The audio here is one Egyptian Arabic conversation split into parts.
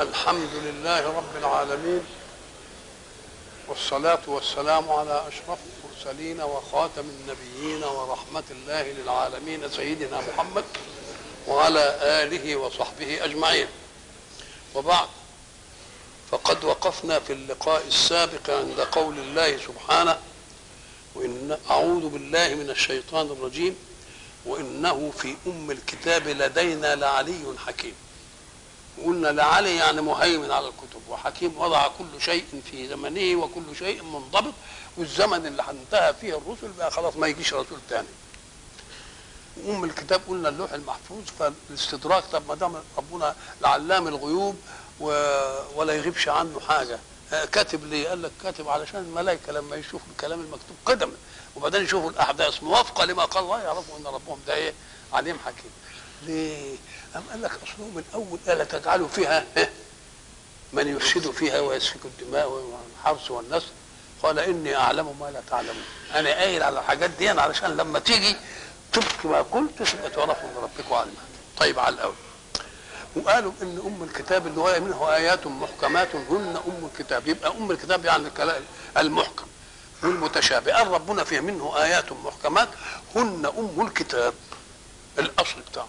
الحمد لله رب العالمين والصلاة والسلام على أشرف المرسلين وخاتم النبيين ورحمة الله للعالمين سيدنا محمد وعلى آله وصحبه أجمعين وبعد فقد وقفنا في اللقاء السابق عند قول الله سبحانه وإن أعوذ بالله من الشيطان الرجيم وإنه في أم الكتاب لدينا لعلي حكيم قلنا لعلي يعني مهيمن على الكتب وحكيم وضع كل شيء في زمنه وكل شيء منضبط والزمن اللي انتهى فيه الرسل بقى خلاص ما يجيش رسول تاني ام الكتاب قلنا اللوح المحفوظ فالاستدراك طب ما دام ربنا العلام الغيوب و... ولا يغيبش عنه حاجه كاتب ليه؟ قال لك كاتب علشان الملائكه لما يشوفوا الكلام المكتوب قدما وبعدين يشوفوا الاحداث موافقه لما قال الله يعرفوا ان ربهم ده ايه؟ عليم حكيم. ليه؟ أم قال لك اصله من اول الا تجعلوا فيها من يفسد فيها ويسفك الدماء والحرث والنسل قال اني اعلم ما لا تعلمون انا قايل على الحاجات دي علشان لما تيجي طبق ما قلت تبقى تعرفوا من ربكم علما طيب على الاول وقالوا ان ام الكتاب اللي هو منه ايات محكمات هن ام الكتاب يبقى ام الكتاب يعني الكلام المحكم والمتشابه قال ربنا فيه منه ايات محكمات هن ام الكتاب الاصل بتاعه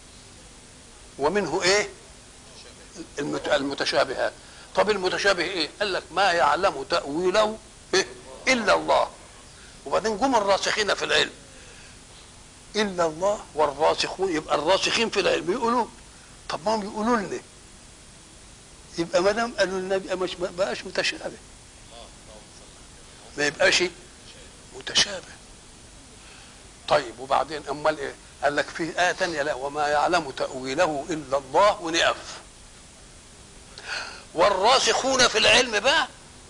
ومنه ايه المتشابهات طب المتشابه ايه قال لك ما يعلم تاويله إيه؟ الا الله وبعدين جم الراسخين في العلم الا الله والراسخون يبقى الراسخين في العلم يقولوا طب ما هم يقولوا لنا يبقى ما دام قالوا لنا يبقى مش ما بقاش متشابه ما يبقاش متشابه طيب وبعدين امال ايه قال لك في آية تانية لا وما يعلم تأويله إلا الله ونقف والراسخون في العلم بقى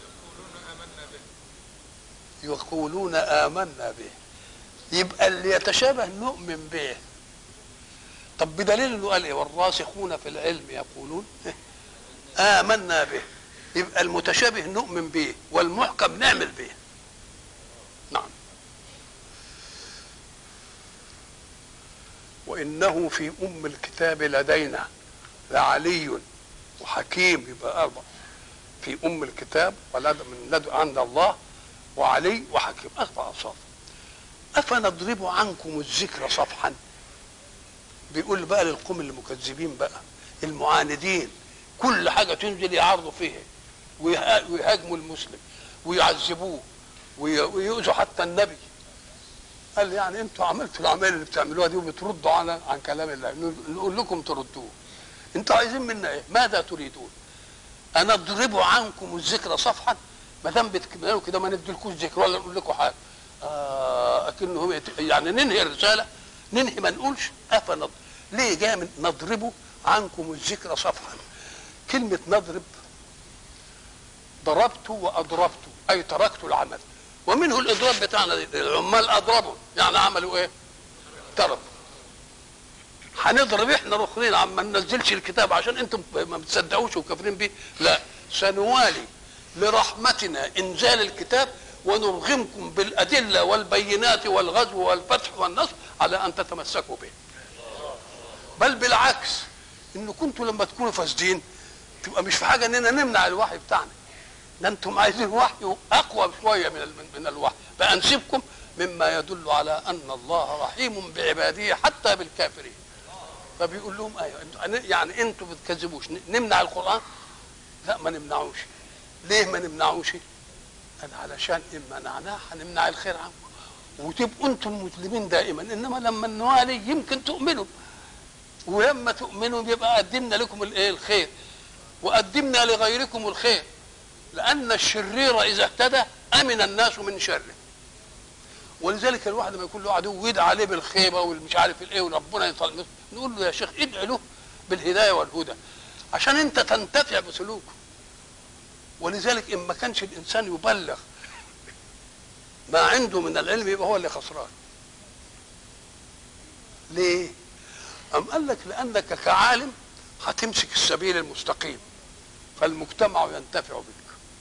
يقولون آمنا به يبقى اللي يتشابه نؤمن به طب بدليل انه قال ايه والراسخون في العلم يقولون آمنا به يبقى المتشابه نؤمن به والمحكم نعمل به نعم وانه في ام الكتاب لدينا لعلي وحكيم يبقى اربع في ام الكتاب ولد من لد عند الله وعلي وحكيم اربع اوصاف افنضرب عنكم الذكر صفحا بيقول بقى للقوم المكذبين بقى المعاندين كل حاجه تنزل يعارضوا فيها ويهاجموا المسلم ويعذبوه ويؤذوا حتى النبي قال يعني انتوا عملتوا الاعمال اللي بتعملوها دي وبتردوا على عن كلام الله نقول لكم تردوه انتوا عايزين منا ايه ماذا تريدون انا اضرب عنكم الذكر صفحا ما دام بتكملوا كده ما نديلكوش ذكر ولا نقول لكم حاجه آه اكنهم يعني ننهي الرساله ننهي ما نقولش افنض ليه جاي من نضرب عنكم الذكر صفحا كلمه نضرب ضربت واضربت اي تركت العمل ومنه الاضراب بتاعنا العمال اضربوا يعني عملوا ايه ضرب هنضرب احنا رخرين عم ما ننزلش الكتاب عشان انتم ما بتصدقوش وكافرين بيه لا سنوالي لرحمتنا انزال الكتاب ونرغمكم بالادله والبينات والغزو والفتح والنصر على ان تتمسكوا به بل بالعكس ان كنتوا لما تكونوا فاسدين تبقى مش في حاجه اننا نمنع الوحي بتاعنا ده انتم عايزين وحي اقوى شويه من من الوحي فانسبكم مما يدل على ان الله رحيم بعباده حتى بالكافرين فبيقول لهم ايوه يعني انتم بتكذبوش نمنع القران لا ما نمنعوش ليه ما نمنعوش قال علشان ان منعناه هنمنع الخير عنكم وتبقوا انتم مسلمين دائما انما لما نوالي يمكن تؤمنوا ولما تؤمنوا يبقى قدمنا لكم الايه الخير وقدمنا لغيركم الخير لأن الشرير إذا اهتدى أمن الناس من شره ولذلك الواحد لما يكون له عدو ويدعى عليه بالخيبة والمش عارف الايه وربنا يطلع نقول له يا شيخ ادعي له بالهداية والهدى عشان انت تنتفع بسلوكه ولذلك ان ما كانش الانسان يبلغ ما عنده من العلم يبقى هو اللي خسران ليه أم قال لك لأنك كعالم هتمسك السبيل المستقيم فالمجتمع ينتفع بك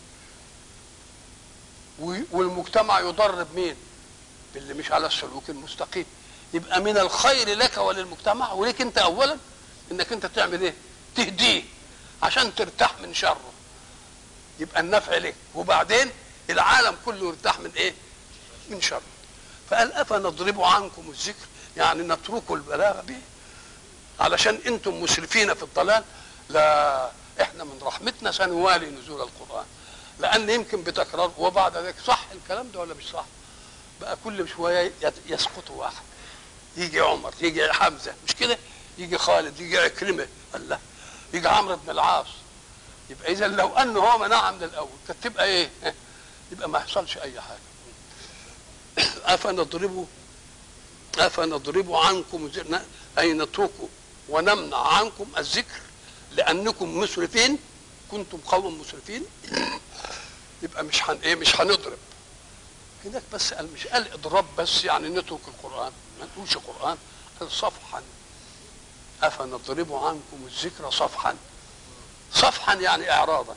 والمجتمع يضر بمين باللي مش على السلوك المستقيم يبقى من الخير لك وللمجتمع ولك انت اولا انك انت تعمل ايه تهديه عشان ترتاح من شره يبقى النفع لك وبعدين العالم كله يرتاح من ايه من شره فقال افنضرب عنكم الذكر يعني نتركوا البلاغ به علشان انتم مسرفين في الضلال لا احنا من رحمتنا سنوالي نزول القران لان يمكن بتكرار وبعد ذلك صح الكلام ده ولا مش صح بقى كل شويه يسقط واحد يجي عمر يجي حمزه مش كده يجي خالد يجي عكرمه الله يجي عمرو بن العاص يبقى اذا لو انه هو منعها من الاول كانت تبقى ايه يبقى ما يحصلش اي حاجه افنضرب افنضرب عنكم اي نتركه ونمنع عنكم الذكر لانكم مسرفين كنتم قوم مسرفين يبقى مش هن ايه مش هنضرب هناك بس قال مش قال اضراب بس يعني نترك القران ما نقولش قران قال صفحا افنضرب عنكم الذكر صفحا صفحا يعني اعراضا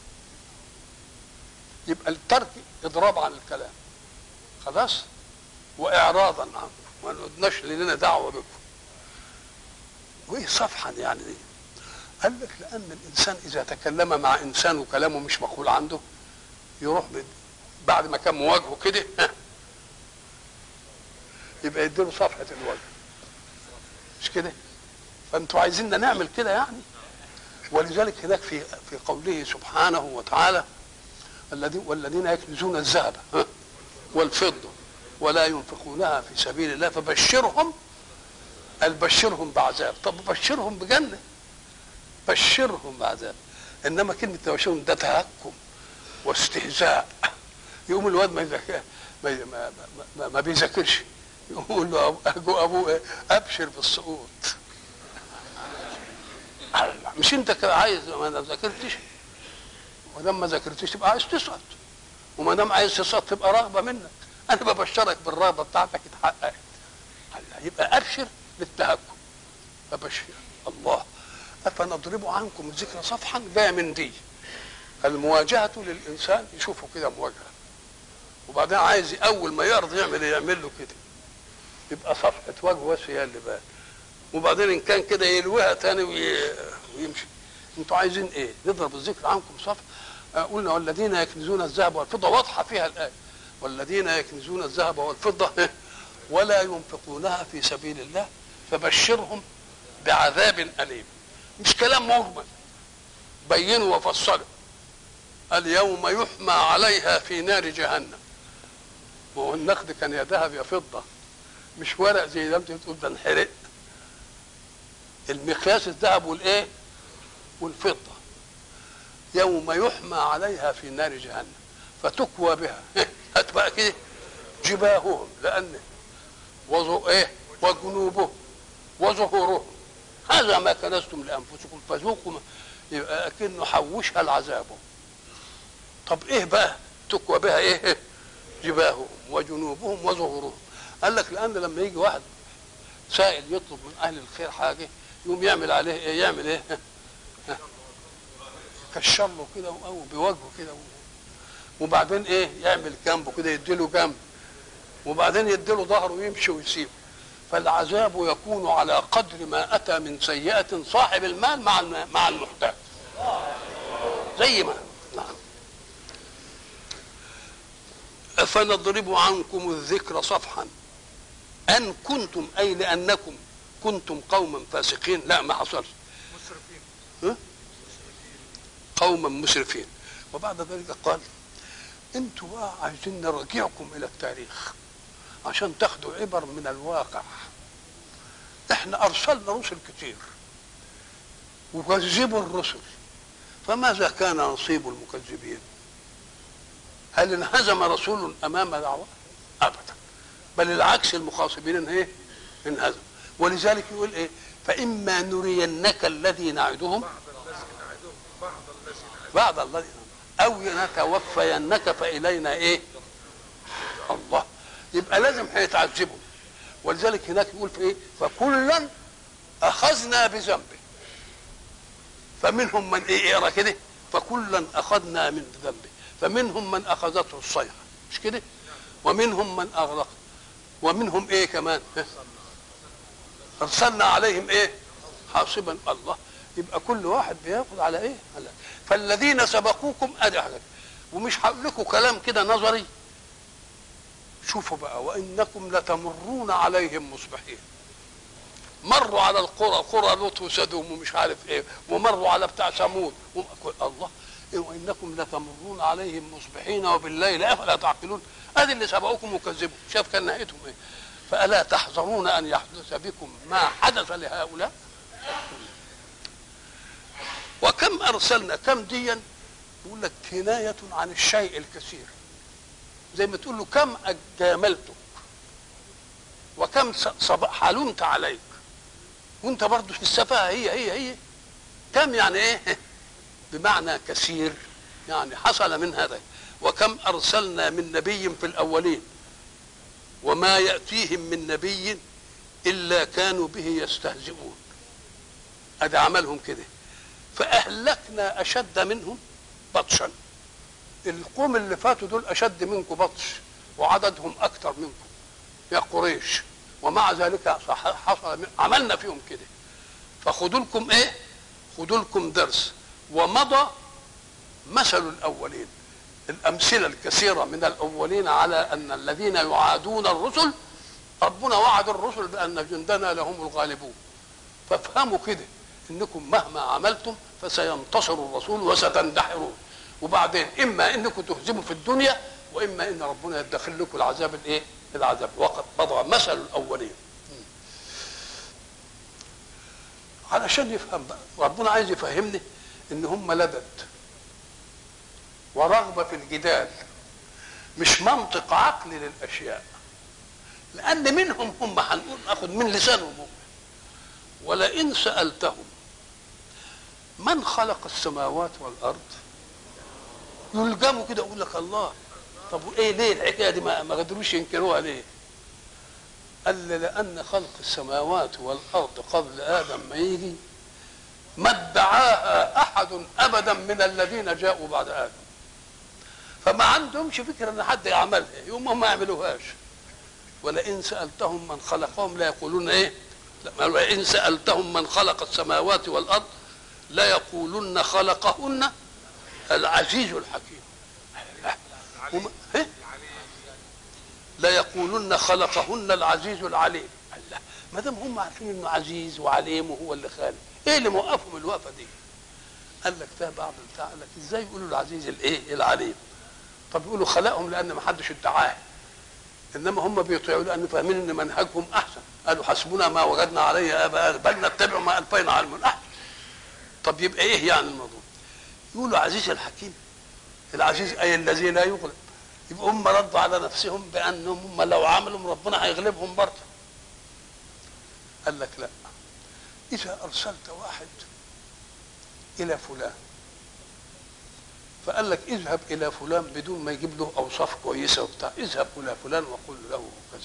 يبقى الترك اضراب عن الكلام خلاص واعراضا عنه ما نقولناش لنا دعوه بكم وايه صفحا يعني دي قال لك لان الانسان اذا تكلم مع انسان وكلامه مش مقبول عنده يروح بعد ما كان مواجهه كده يبقى يديله صفحه الوجه مش كده فانتوا عايزيننا نعمل كده يعني ولذلك هناك في في قوله سبحانه وتعالى الذين والذين يكنزون الذهب والفضه ولا ينفقونها في سبيل الله فبشرهم قال بشرهم بعذاب طب بشرهم بجنه بشرهم بعذاب انما كلمه تبشرهم ده تهكم واستهزاء يقوم الواد ما يذاكر ما, ما, ما, ما بيذاكرش يقول له ابوه ابوه ابشر بالسقوط مش انت كده عايز ما ذاكرتش ودام ما ذاكرتش تبقى عايز تسقط وما دام عايز تسقط تبقى رغبه منك انا ببشرك بالرغبه بتاعتك اتحققت يبقى ابشر بالتهكم فبشر الله افنضرب عنكم الذكر صفحا جايه من دي المواجهه للانسان يشوفه كده مواجهه وبعدين عايز اول ما يرضى يعمل يعمل له كده يبقى صفحه وجهه بس هي اللي بان وبعدين ان كان كده يلويها تاني ويمشي انتوا عايزين ايه نضرب الذكر عنكم صفحه قلنا والذين يكنزون الذهب والفضه واضحه فيها الايه والذين يكنزون الذهب والفضه ولا ينفقونها في سبيل الله فبشرهم بعذاب اليم مش كلام مجمل بينوا وفصلوا اليوم يحمى عليها في نار جهنم وهو النقد كان يا ذهب يا فضه مش ورق زي ده انت بتقول ده انحرق المقياس الذهب والايه والفضه يوم يحمى عليها في نار جهنم فتكوى بها هات بقى كده جباههم لان وزو ايه وجنوبهم وظهورهم هذا ما كنزتم لانفسكم فذوقوا يبقى اكنه حوشها العذاب طب ايه بقى تكوى بها ايه جباههم وجنوبهم وظهورهم قال لك لان لما يجي واحد سائل يطلب من اهل الخير حاجه يقوم يعمل عليه ايه يعمل ايه كشر له كده او بوجهه كده وبعدين ايه يعمل جنبه كده يديله جنب وبعدين يديله ظهره ويمشي ويسيبه فالعذاب يكون على قدر ما اتى من سيئه صاحب المال مع مع المحتاج زي ما نعم فنضرب عنكم الذكر صفحا ان كنتم اي لانكم كنتم قوما فاسقين لا ما حصلش مسرفين قوما مسرفين وبعد ذلك قال انتوا بقى عايزين نرجعكم الى التاريخ عشان تاخدوا عبر من الواقع احنا ارسلنا رسل كتير وكذبوا الرسل فماذا كان نصيب المكذبين هل انهزم رسول امام دعوه ابدا بل العكس المخاصبين ايه انهزم ولذلك يقول ايه فاما نرينك الذي نعدهم بعض الذي او نتوفينك فالينا ايه الله يبقى لازم هيتعذبوا ولذلك هناك يقول في ايه فكلا اخذنا بذنبه فمنهم من ايه اقرا كده فكلا اخذنا من ذنبه فمنهم من اخذته الصيحه مش كده ومنهم من اغرق ومنهم ايه كمان ارسلنا عليهم ايه حاصبا الله يبقى كل واحد بياخد على ايه على فالذين سبقوكم ادي حاجه ومش هقول لكم كلام كده نظري شوفوا بقى وانكم لتمرون عليهم مصبحين مروا على القرى قرى لوط وسدوم ومش عارف ايه ومروا على بتاع ثمود وم- الله إيه وانكم لتمرون عليهم مصبحين وبالليل افلا تعقلون ادي اللي سبقوكم وكذبوا شاف كان نهايتهم ايه فالا تحذرون ان يحدث بكم ما حدث لهؤلاء وكم ارسلنا كم ديا يقول لك كنايه عن الشيء الكثير زي ما تقول له كم جاملتك وكم ص- صب- حلمت عليك وانت برضه في السفاهه هي هي هي كم يعني ايه بمعنى كثير يعني حصل من هذا وكم ارسلنا من نبي في الاولين وما ياتيهم من نبي الا كانوا به يستهزئون ادي عملهم كده فاهلكنا اشد منهم بطشا القوم اللي فاتوا دول اشد منكم بطش وعددهم اكثر منكم يا قريش ومع ذلك صح- حصل من- عملنا فيهم كده فخذوا لكم ايه خذوا لكم درس ومضى مثل الاولين الامثله الكثيره من الاولين على ان الذين يعادون الرسل ربنا وعد الرسل بان جندنا لهم الغالبون فافهموا كده انكم مهما عملتم فسينتصر الرسول وستندحرون وبعدين اما انكم تهزموا في الدنيا واما ان ربنا يدخل لكم العذاب الايه؟ العذاب وقد مضى مثل الاولين علشان يفهم بقى ربنا عايز يفهمني ان هم لدد ورغبه في الجدال مش منطق عقلي للاشياء لان منهم هم هنقول ناخد من لسانهم هم ولئن سالتهم من خلق السماوات والارض يلجموا كده يقول لك الله طب وايه ليه الحكايه دي ما ما قدروش ينكروها ليه؟ قال لي لان خلق السماوات والارض قبل ادم ما يجي ما ادعاها احد ابدا من الذين جاءوا بعد ادم فما عندهمش فكره ان حد يعملها يوم هم ما يعملوهاش ولئن سالتهم من خلقهم لا يقولون ايه لا، ولئن سالتهم من خلق السماوات والارض لا يقولن خلقهن العزيز الحكيم هم... إيه؟ لا يقولن خلقهن العزيز العليم الله ما دام هم عارفين انه عزيز وعليم وهو اللي خالق ايه اللي موقفهم الوقفه دي قال لك ده بعض البتاع قال لك ازاي يقولوا العزيز الايه العليم طب يقولوا خلقهم لان ما حدش ادعاه انما هم بيطيعوا لان فاهمين ان منهجهم احسن قالوا حسبنا ما وجدنا عليه اباءنا بل نتبع ما الفينا على المن احسن طب يبقى ايه يعني الموضوع يقولوا عزيز الحكيم العزيز اي الذي لا يغلب يبقى هم ردوا على نفسهم بانهم هم لو عملوا ربنا هيغلبهم برضه قال لك لا اذا ارسلت واحد الى فلان فقال لك اذهب الى فلان بدون ما يجيب له اوصاف كويسه وبتاع اذهب الى فلان وقل له كذا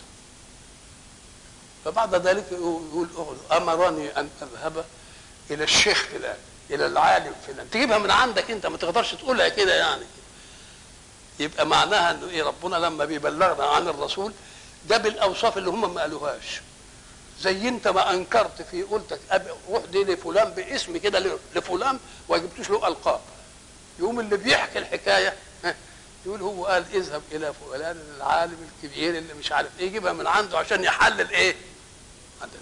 فبعد ذلك يقول امرني ان اذهب الى الشيخ فلان الى العالم فلان تجيبها من عندك انت ما تقدرش تقولها كده يعني يبقى معناها انه ايه ربنا لما بيبلغنا عن الرسول جاب الاوصاف اللي هم ما قالوهاش زي انت ما انكرت في قلتك أب- روح دي لفلان باسم كده ل- لفلان وما جبتوش له القاب يقوم اللي بيحكي الحكايه ها، يقول هو قال اذهب الى فلان العالم الكبير اللي مش عارف ايه يجيبها من عنده عشان يحلل ايه عندنا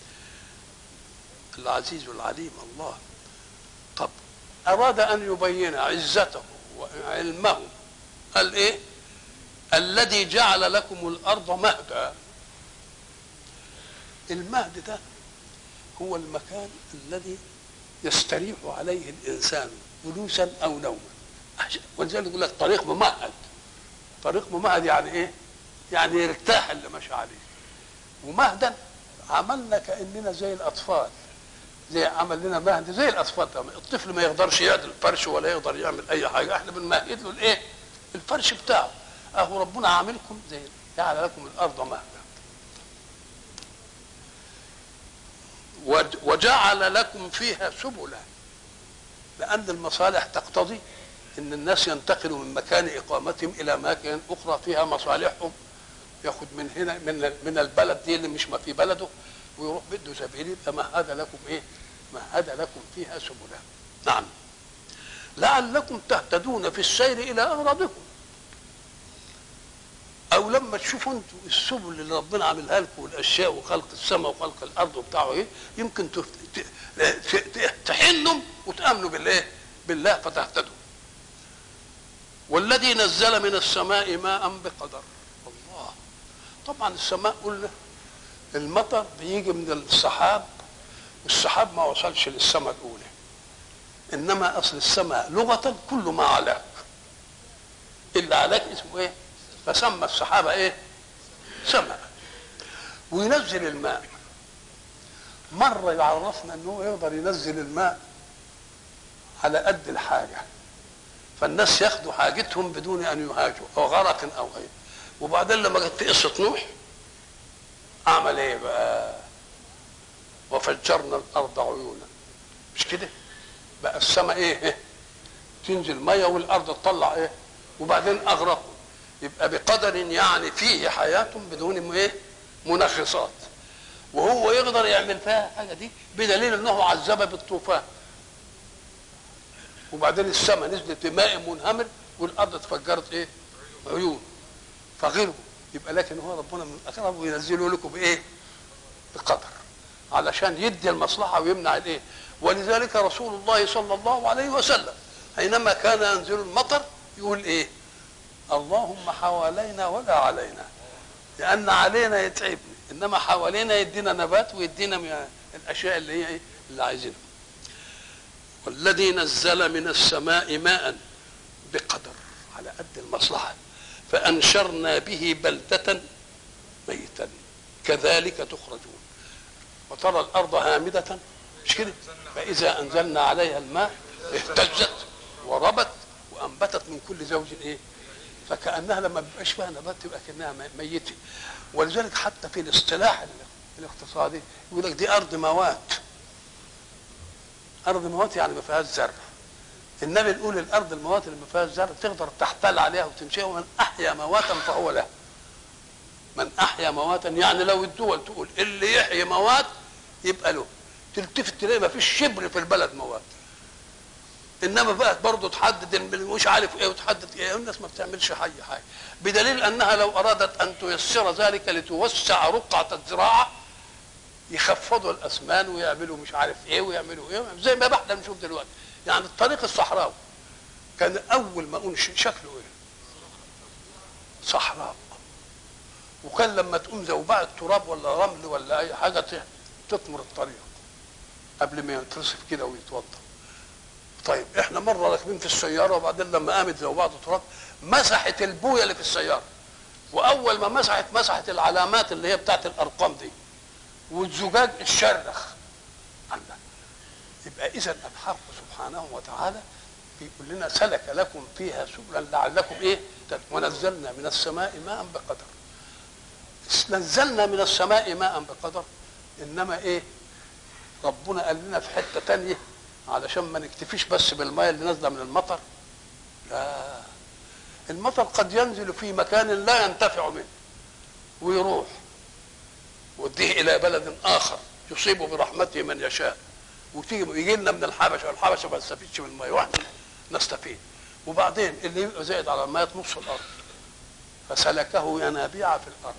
العزيز العليم الله طب اراد ان يبين عزته وعلمه قال ايه الذي جعل لكم الارض مهدا المهد ده هو المكان الذي يستريح عليه الانسان جلوسا او نوما عشان- ولذلك يقول لك طريق ممهد طريق ممهد يعني ايه يعني يرتاح اللي ماشي عليه ومهدا عملنا كاننا زي الاطفال زي عمل لنا مهد زي الاطفال طبعا. الطفل ما يقدرش يعدل الفرش ولا يقدر يعمل اي حاجه احنا بنمهد له الايه الفرش بتاعه اهو ربنا عاملكم زي جعل لكم الارض مهدا وج- وجعل لكم فيها سبلا لان المصالح تقتضي ان الناس ينتقلوا من مكان اقامتهم الى اماكن اخرى فيها مصالحهم ياخد من هنا من من البلد دي اللي مش ما في بلده ويروح بده سبيل يبقى مهد لكم ايه مهد لكم فيها سبلا نعم لعلكم تهتدون في السير الى اغراضكم او لما تشوفوا انتوا السبل اللي ربنا عاملها لكم والاشياء وخلق السماء وخلق الارض وبتاعه ايه يمكن تف- ت- ت- ت- تحنوا وتامنوا بالايه بالله فتهتدوا والذي نزل من السماء ماء بقدر الله طبعا السماء قلنا المطر بيجي من السحاب والسحاب ما وصلش للسماء الاولى انما اصل السماء لغه كل ما علاك اللي علاك اسمه ايه فسمى السحابه ايه سماء وينزل الماء مره يعرفنا انه يقدر ينزل الماء على قد الحاجه فالناس ياخدوا حاجتهم بدون ان يهاجوا او غرق او غيره وبعدين لما جت قصه نوح عمل ايه بقى وفجرنا الارض عيونا مش كده بقى السماء ايه تنزل ميه والارض تطلع ايه وبعدين اغرقوا يبقى بقدر يعني فيه حياه بدون ايه منغصات وهو يقدر يعمل فيها حاجه دي بدليل انه عذب بالطوفان وبعدين السماء نزلت بماء منهمر والارض اتفجرت ايه عيون فغرقوا يبقى لكن هو ربنا من الاقرب وينزله لكم بايه بقدر علشان يدي المصلحه ويمنع الايه ولذلك رسول الله صلى الله عليه وسلم حينما كان ينزل المطر يقول ايه اللهم حوالينا ولا علينا لان علينا يتعبني انما حوالينا يدينا نبات ويدينا من الاشياء اللي هي ايه اللي عايزينها والذي نزل من السماء ماء بقدر على قد المصلحه فانشرنا به بلده ميتا كذلك تخرجون وترى الارض هامده مش كده فاذا انزلنا عليها الماء اهتزت وربت وانبتت من كل زوج ايه فكانها لما بيبقاش فيها نبات تبقى كانها ميته ولذلك حتى في الاصطلاح الاقتصادي يقول لك دي ارض موات ارض موات يعني ما فيهاش زرع النبي يقول الارض الموات اللي ما فيهاش زرع تقدر تحتل عليها وتمشيها ومن احيا مواتا فهو له من احيا مواتا يعني لو الدول تقول اللي يحيي موات يبقى له تلتفت تلاقي ما فيش شبر في البلد موات انما بقى برضه تحدد مش عارف ايه وتحدد ايه الناس ما بتعملش حي حاجه بدليل انها لو ارادت ان تيسر ذلك لتوسع رقعه الزراعه يخفضوا الاسمان ويعملوا مش عارف ايه ويعملوا ايه زي ما احنا بنشوف دلوقتي يعني الطريق الصحراوي كان اول ما انشئ شكله ايه؟ صحراء وكان لما تقوم زوبعة تراب ولا رمل ولا اي حاجه تطمر الطريق قبل ما ينتصف كده ويتوضا طيب احنا مره راكبين في السياره وبعدين لما قامت زوبعة تراب مسحت البويه اللي في السياره واول ما مسحت مسحت العلامات اللي هي بتاعت الارقام دي والزجاج الشرخ الله يبقى اذا الحق سبحانه وتعالى بيقول لنا سلك لكم فيها سبلا لعلكم ايه ونزلنا من السماء ماء بقدر نزلنا من السماء ماء بقدر انما ايه ربنا قال لنا في حته تانية علشان ما نكتفيش بس بالماء اللي نازله من المطر لا المطر قد ينزل في مكان لا ينتفع منه ويروح وديه الى بلد اخر يصيب برحمته من يشاء وتيجي يجي لنا من الحبشه والحبشه ما تستفيدش من الميه واحنا نستفيد وبعدين اللي يبقى زائد على الميه نص الارض فسلكه ينابيع في الارض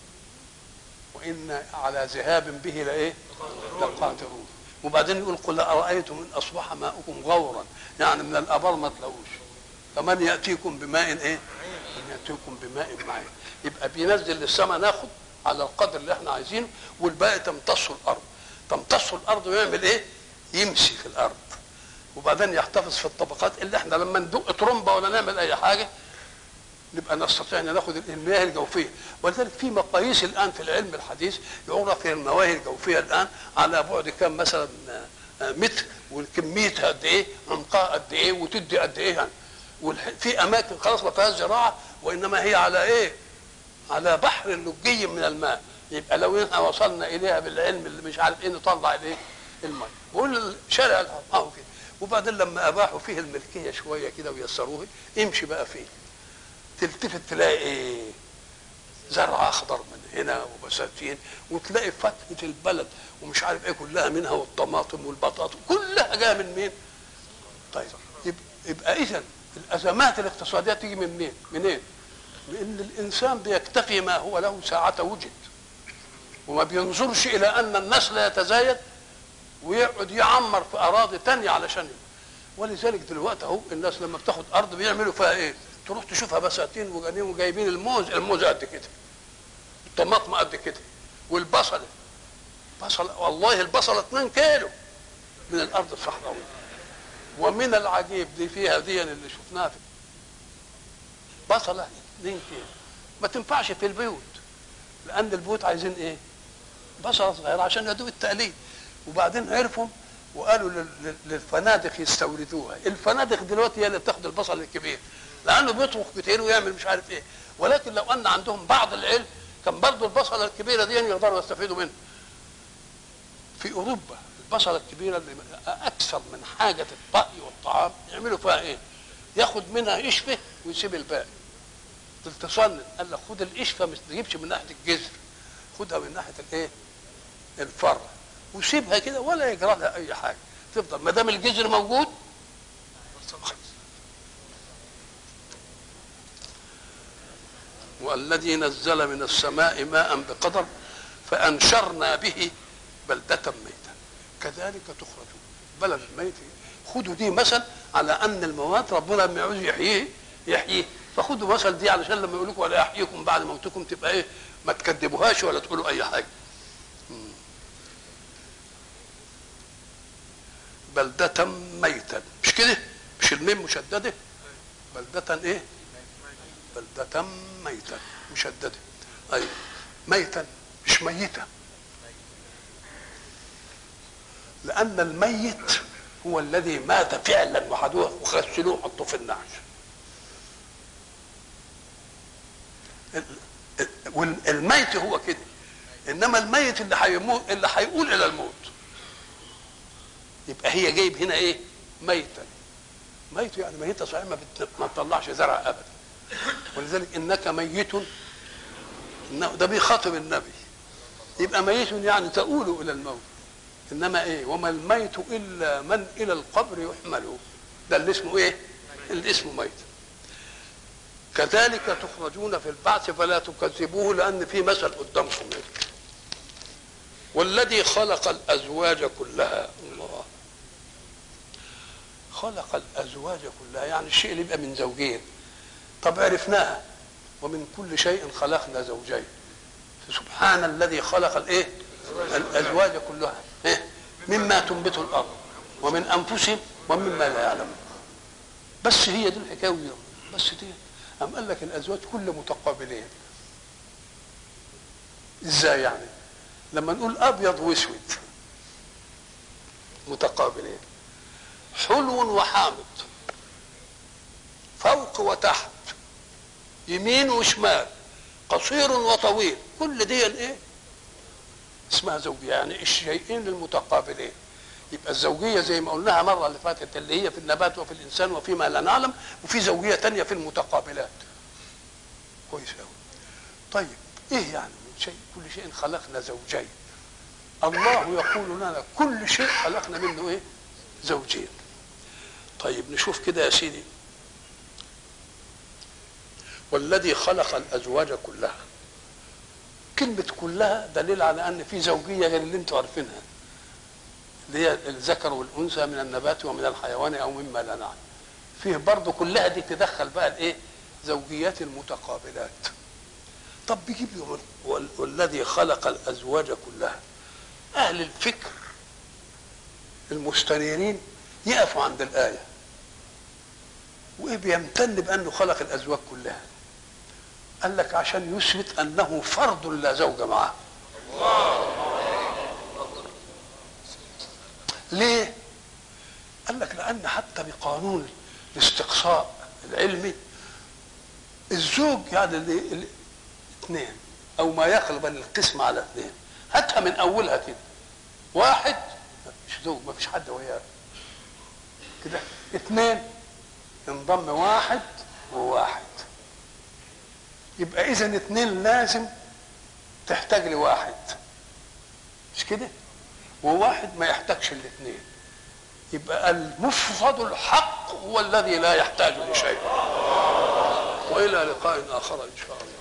وان على ذهاب به لايه؟ لقادرون وبعدين يقول قل ارايتم ان اصبح ماؤكم غورا يعني من الابار ما تلاقوش فمن ياتيكم بماء ايه؟ من ياتيكم بماء معين يبقى بينزل للسماء ناخد على القدر اللي احنا عايزينه والباقي تمتصه الارض تمتصه الارض ويعمل ايه؟ يمشي في الارض وبعدين يحتفظ في الطبقات اللي احنا لما ندق ترمبه ولا نعمل اي حاجه نبقى نستطيع ان ناخد المياه الجوفيه ولذلك في مقاييس الان في العلم الحديث يعرف المياه الجوفيه الان على بعد كم مثلا متر وكميتها قد ايه عمقها قد ايه وتدي قد ايه يعني وفي اماكن خلاص ما فيهاش زراعه وانما هي على ايه؟ على بحر لجي من الماء يبقى لو احنا وصلنا اليها بالعلم اللي مش عارف ايه نطلع الايه؟ الماء بقول شارع الارض كده وبعدين لما اباحوا فيه الملكيه شويه كده ويسروه امشي بقى فيه تلتفت تلاقي ايه زرع اخضر من هنا وبساتين وتلاقي فاكهه البلد ومش عارف ايه كلها منها والطماطم والبطاطا كلها جايه من مين؟ طيب يبقى, يبقى اذا الازمات الاقتصاديه تيجي من مين؟ منين؟ لان الانسان بيكتفي ما هو له ساعه وجد وما بينظرش الى ان النسل يتزايد ويقعد يعمر في اراضي تانية علشان ولذلك دلوقتي اهو الناس لما بتاخد ارض بيعملوا فيها ايه؟ تروح تشوفها بساتين وجايبين وجايبين الموز الموز قد كده الطماطم قد كده والبصل بصل والله البصله 2 كيلو من الارض الصحراويه ومن العجيب دي فيها دي اللي شفناها في بصله 2 كيلو ما تنفعش في البيوت لان البيوت عايزين ايه؟ بصله صغيره عشان يدوب التقليد وبعدين عرفوا وقالوا لل- لل- للفنادق يستوردوها الفنادق دلوقتي هي اللي بتاخد البصل الكبير لانه بيطبخ كتير ويعمل مش عارف ايه ولكن لو ان عندهم بعض العلم كان برضه البصله الكبيره دي يقدروا يستفيدوا منها في اوروبا البصله الكبيره اللي اكثر من حاجه الطهي والطعام يعملوا فيها ايه؟ ياخد منها قشفه ويسيب الباقي تتصنن قال لك خد القشفه ما تجيبش من ناحيه الجذر خدها من ناحيه الايه؟ الفرع وسيبها كده ولا يجرى لها اي حاجه تفضل ما دام الجذر موجود والذي نزل من السماء ماء بقدر فانشرنا به بلده ميتا كذلك تخرجون بلد الميت خدوا دي مثل على ان الموات ربنا لما يعوز يحييه يحييه فخدوا مثل دي علشان لما يقول لكم ولا يحييكم بعد موتكم تبقى ايه ما تكذبوهاش ولا تقولوا اي حاجه بلدة ميتا مش كده مش الميم مشددة بلدة ايه بلدة ميتا مشددة ايوه ميتا مش ميتا لأن الميت هو الذي مات فعلا وحدوه وغسلوه وحطوه في النعش ال- ال- والميت هو كده انما الميت اللي هيموت اللي هيقول الى الموت يبقى هي جايب هنا ايه ميتا ميت يعني ميتة صحيح ما, بت... ما تطلعش زرع ابدا ولذلك انك ميت إنه ده بيخاطب النبي يبقى ميت يعني تؤول الى الموت انما ايه وما الميت الا من الى القبر يحمل ده اللي اسمه ايه اللي اسمه ميت كذلك تخرجون في البعث فلا تكذبوه لان في مثل قدامكم والذي خلق الازواج كلها الله خلق الازواج كلها يعني الشيء اللي يبقى من زوجين طب عرفناها ومن كل شيء خلقنا زوجين سبحان الذي خلق الايه الازواج كلها إيه؟ مما تنبت الارض ومن انفسهم ومما لا يعلمون بس هي دي الحكايه بس دي أم قال لك الازواج كل متقابلين ازاي يعني لما نقول ابيض واسود متقابلين حلو وحامض فوق وتحت يمين وشمال قصير وطويل كل دي ايه اسمها زوجيه يعني الشيئين المتقابلين يبقى الزوجيه زي ما قلناها مره اللي فاتت اللي هي في النبات وفي الانسان وفيما لا نعلم وفي زوجيه تانية في المتقابلات كويس قوي طيب ايه يعني من شيء كل شيء خلقنا زوجين الله يقول لنا كل شيء خلقنا منه ايه زوجين طيب نشوف كده يا سيدي والذي خلق الازواج كلها كلمة كلها دليل على ان في زوجية غير اللي انتم عارفينها اللي هي الذكر والانثى من النبات ومن الحيوان او مما لا نعلم فيه برضه كلها دي تدخل بقى الايه زوجيات المتقابلات طب بيجيب لي وال- والذي خلق الازواج كلها اهل الفكر المستنيرين يقفوا عند الايه وايه بيمتن بانه خلق الازواج كلها قال لك عشان يثبت انه فرد لا زوج معه ليه قال لك لان حتى بقانون الاستقصاء العلمي الزوج يعني اللي اللي- اثنين او ما يقرب القسم على اثنين هاتها من اولها كده واحد مش زوج ما فيش حد وياه كده اثنين انضم واحد وواحد يبقى اذا اتنين لازم تحتاج لواحد مش كده وواحد ما يحتاجش الاثنين يبقى المفرد الحق هو الذي لا يحتاج لشيء والى لقاء اخر ان شاء الله